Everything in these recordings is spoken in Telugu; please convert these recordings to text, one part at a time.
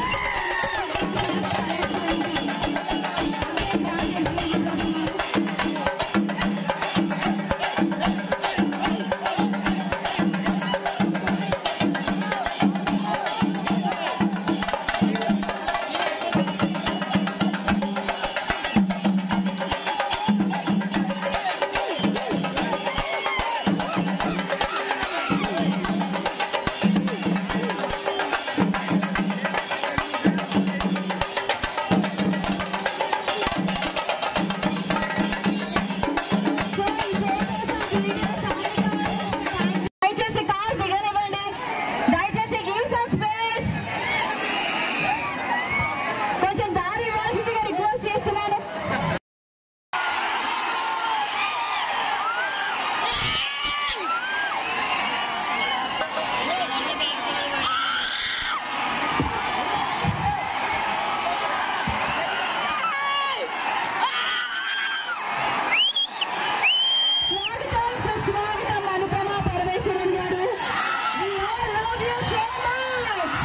దయచేసి కార్ దిగనివ్వండి దయచేసి గివ్ సమ్ స్పేస్ కొంచెం దారి ఇవ్వాల్సిందిగా రిక్వెస్ట్ చేస్తున్నాను స్వాగతం సుస్వాగతం అనుపమ పరమేశ్వరన్ గారు We all love you so much.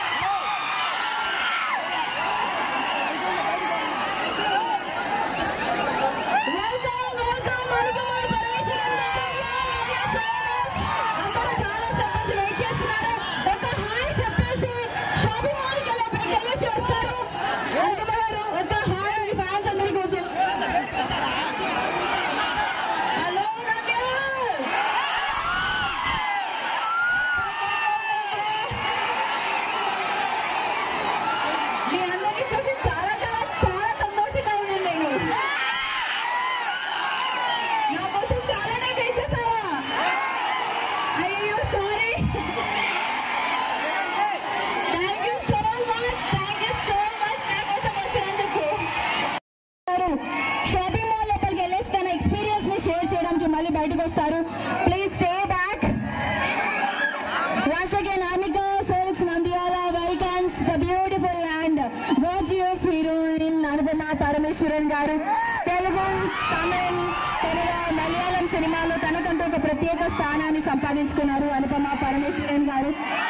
Welcome, welcome Anupama Parameswaran గారు. We all love you so much. అందరూ చాలా సేపు నుంచి వెయిట్ చేస్తున్నారు. ఒక హాయ్ చెప్పేసి షాపింగ్ మాల్కి లోపలికి వెళ్ళేసి వస్తారు. అనుపమ గారు, ఒక హాయ్ మీ ఫ్యాన్స్ అందరి కోసం హలో రంగు మీ అందరినీ చూసి చాలా చాలా చాలా సంతోషంగా ఉన్నాను నేను నా కోసం చాలానే వెయిట్ చేశావా అయ్యో sorry thank you so much thank you so much నా కోసం వచ్చినందుకు షాపింగ్ మాల్ లోపలికి వెళ్ళేసి తన ఎక్స్పీరియన్స్ ని షేర్ చేయడానికి మళ్ళీ బయటకు వస్తారు please stay back Once again, Anika Silks Nandiala welcomes the beautiful and gorgeous heroine Anupama Parameshwaran గారు తెలుగు తమిళ్ తెలుగు మలయాళం సినిమాలో తనకంటూ ఒక ప్రత్యేక స్థానాన్ని సంపాదించుకున్నారు అనుపమ పరమేశ్వరన్ గారు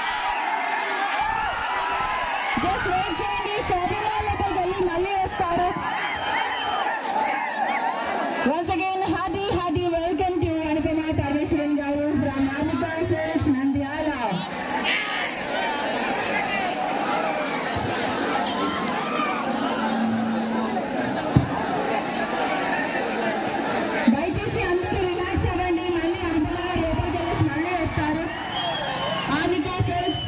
జస్ట్ వెయిట్ చేయండి షాపింగ్ మాల్ లోపలికి వెళ్ళి మళ్ళీ వస్తారు Once again, hearty, hearty welcome to Anupama Parmeshwaran Garu from Amika Silks, Nandyala. దయచేసి అందరూ రిలాక్స్ అవ్వండి మళ్ళీ అనుపమ లోపలికి వెళ్ళేసి మళ్ళీ వస్తారు ఆమికా సిల్క్స్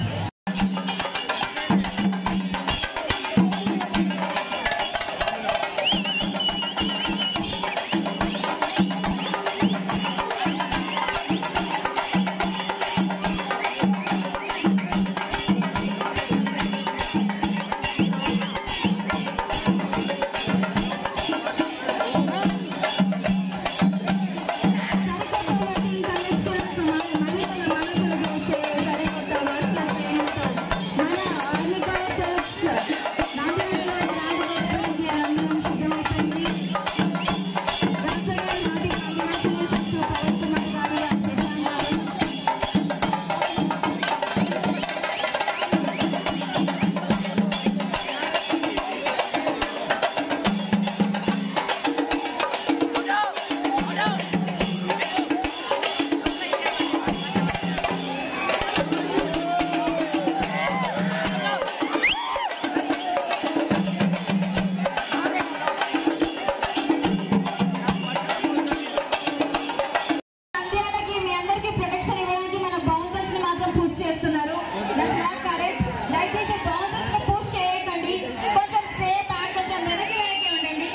నంద్యాలకి మీ అందరికీ ప్రొటెక్షన్ ఇవ్వడానికి మన బౌన్సర్స్ ని మాత్రం పుష్ చేస్తున్నారు దట్స్ నాట్ కరెక్ట్ దయచేసి బౌన్సర్స్ ని పుష్ చేయకండి కొంచెం స్టే బ్యాక్ కొంచెం వెనక్కి వెనక్కి ఉండండి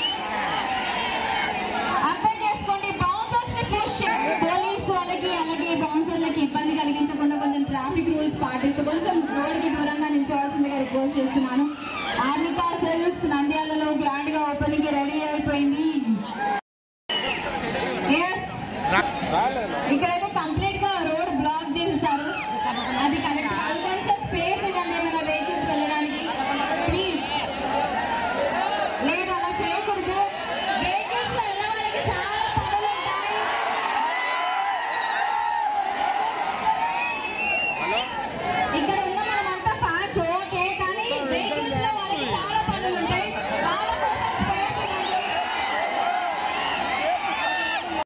అర్థం చేసుకోండి బౌన్సర్స్ ని పుష్ పోలీస్ వాళ్ళకి అలాగే బౌన్సర్లకి ఇబ్బంది కలిగించకుండా కొంచెం ట్రాఫిక్ రూల్స్ పాటిస్తూ కొంచెం రోడ్డుకి దూరంగా నిల్చోవాల్సిందిగా రిక్వెస్ట్ చేస్తున్నాను